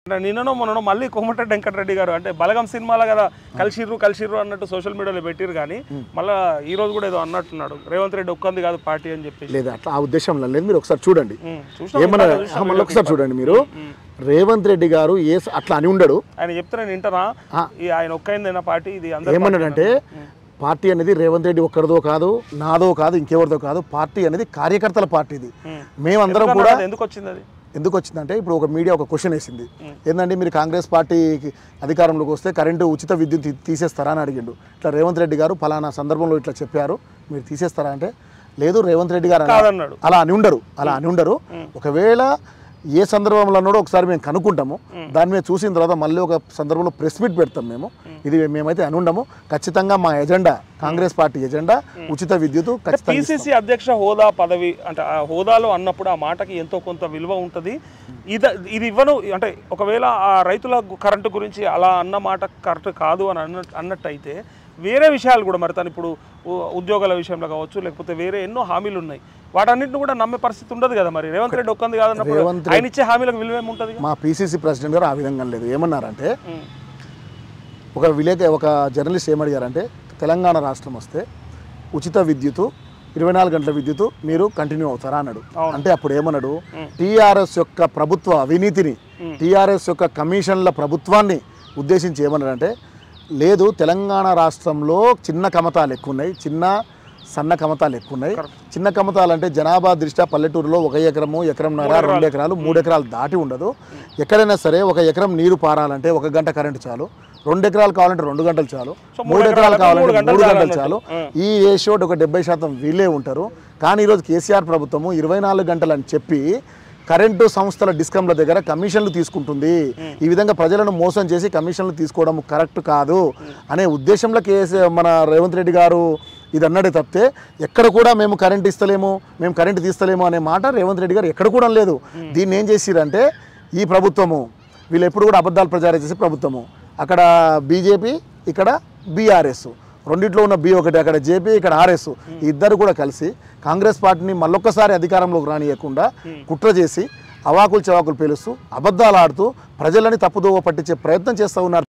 నిన్ననో మొన్ననో మళ్ళీ కోమటిరెడ్డి వెంకటరెడ్డి గారు అంటే బలగం సినిమాలో కదా కలిసిర్రు కలిసిర్రు అన్నట్టు సోషల్ మీడియాలో పెట్టిరు కానీ మళ్ళీ ఈ రోజు కూడా ఏదో అన్నట్టున్నాడు రేవంత్ రెడ్డి ఒక్కంది కాదు పార్టీ అని చెప్పేసి లేదు అట్లా ఆ ఉద్దేశంలో లేదు మీరు ఒకసారి చూడండి ఉమ్, చూసినాం ఏమన్నా ఇందాక చూసినాం మళ్ళీ ఒకసారి చూడండి మీరు రేవంత్ రెడ్డి గారు ఏ స- అట్లా అని ఉండడు ఆయన చెప్తే నేను వింటానా ఆ. ఈ ఆయన ఒక్కైందైనా పార్టీ ఇది అందరి ఏమన్నాడంటే పార్టీ అనేది రేవంత్ రెడ్డి ఒక్కరిదో కాదు నాదో కాదు ఇంకెవరిదో కాదు పార్టీ అనేది కార్యకర్తల పార్టీ ఇది ఉమ్. మేమందరం ఎందుకన్నా కూడా అది ఎందుకు వచ్చింది అది ఎందుకు వచ్చిందంటే ఇప్పుడు ఒక మీడియా ఒక క్వశ్చన్ వేసింది ఏంటంటే మీరు కాంగ్రెస్ పార్టీ అధికారంలోకి వస్తే కరెంటు ఉచిత విద్యుత్ తీ- తీసేస్తారా అని అడిగిండు ఇట్లా రేవంత్ రెడ్డి గారు ఫలానా సందర్భంలో ఇట్లా చెప్పారు మీరు తీసేస్తారా అంటే లేదు రేవంత్ రెడ్డి గారు అలా- కాదన్నాడు అలా అని ఉండరు అలా అని ఉండరు ఒకవేళ ఏ సందర్భంలో అన్నాడో ఒకసారి మేము కనుక్కుంటాము దాని మీద చూసిన తర్వాత మళ్ళీ ఒక సందర్భంలో ప్రెస్ మీట్ పెడతాం మేము ఇది మేమైతే అని ఉండము ఖచ్చితంగా మా ఎజెండా కాంగ్రెస్ పార్టీ ఎజెండా ఉచిత విద్యుత్ ఖచ్చితంగా పిసిసి అధ్యక్ష హోదా పదవి అంటే ఆ హోదాలో అన్నప్పుడు ఆ మాటకి ఎంతో కొంత విలువ ఉంటుంది ఇది ఇది ఇవ్వను అంటే ఒకవేళ ఆ రైతుల కరెంటు గురించి అలా అన్న మాట కరెక్ట్ కాదు అని అన్న అన్నట్టయితే వేరే విషయాలు కూడా మరి తను ఇప్పుడు ఉ- ఉద్యోగాల విషయంలో కావచ్చు లేకపోతే వేరే ఎన్నో హామీలు ఉన్నాయి వాటన్నిటిని కూడా నమ్మే పరిస్థితి ఉండదు కదా మరి రేవంత్ రెడ్డి ఒక్కంది కాదన్నప్పుడు రేవంత్ ఆయన ఇచ్చే హామీలకు విలువ ఏముంటుంది మా పిసిసి ప్రెసిడెంట్ గారు ఆ విధంగా లేదు ఏమన్నారంటే ఒక విలేక ఒక జర్నలిస్ట్ ఏమడిగారంటే తెలంగాణ రాష్ట్రం వస్తే ఉచిత విద్యుత్ ఇరవై నాలుగు గంటల విద్యుత్ మీరు కంటిన్యూ అవుతారా అన్నాడు అంటే అప్పుడు ఏమన్నాడు టీఆర్ఎస్ యొక్క ప్రభుత్వ అవినీతిని టీఆర్ఎస్ యొక్క కమిషన్ల ప్రభుత్వాన్ని ఉద్దేశించి ఏమన్నాడంటే లేదు తెలంగాణ రాష్ట్రంలో చిన్న కమతాలు ఎక్కువ ఉన్నాయి చిన్న సన్న కమతాలు ఎక్కువ ఉన్నాయి చిన్న కమతాలు అంటే జనాభా దృష్ట్యా పల్లెటూరులో ఒక ఎకరము ఎకరంన్నర రెండు ఎకరాలు మూడు ఎకరాలు దాటి ఉండదు ఎక్కడైనా సరే ఒక ఎకరం నీరు పారాలంటే ఒక గంట కరెంటు చాలు రెండు ఎకరాలు కావాలంటే రెండు గంటలు చాలు మూడు ఎకరాలు కావాలంటే మూడు గంటలు చాలు ఈ రేషియో ఒక డెబ్బై శాతం వీళ్ళే ఉంటారు కానీ ఈరోజు కేసీఆర్ ప్రభుత్వము ఇరవై నాలుగు గంటలు అని చెప్పి కరెంటు సంస్థల డిస్కంల దగ్గర కమిషన్లు తీసుకుంటుంది ఈ విధంగా ప్రజలను మోసం చేసి కమిషన్లు తీసుకోవడం కరెక్ట్ కాదు అనే ఉద్దేశంలో కేసీ మన రేవంత్ రెడ్డి గారు ఇది అన్నాడే తప్పితే ఎక్కడ కూడా మేము కరెంట్ ఇస్తలేము మేము కరెంట్ తీస్తలేము అనే మాట రేవంత్ రెడ్డి గారు ఎక్కడ కూడా లేదు దీన్ని ఏం చేసిరంటే ఈ ప్రభుత్వము వీళ్ళు ఎప్పుడు కూడా అబద్ధాలు ప్రచారం చేసే ప్రభుత్వము అక్కడ బీజేపీ ఇక్కడ బీఆర్ఎస్ రెండిట్లో ఉన్న బి ఒకటి అక్కడ జేపీ ఇక్కడ ఆర్ఎస్ ఈ ఇద్దరు కూడా కలిసి కాంగ్రెస్ పార్టీని మళ్ళొక్కసారి అధికారంలోకి రానియకుండా కుట్ర చేసి అవాకులు చవాకులు పేలుస్తూ అబద్ధాలు ఆడుతూ ప్రజలని తప్పుదోవ పట్టించే ప్రయత్నం చేస్తూ ఉన్నారు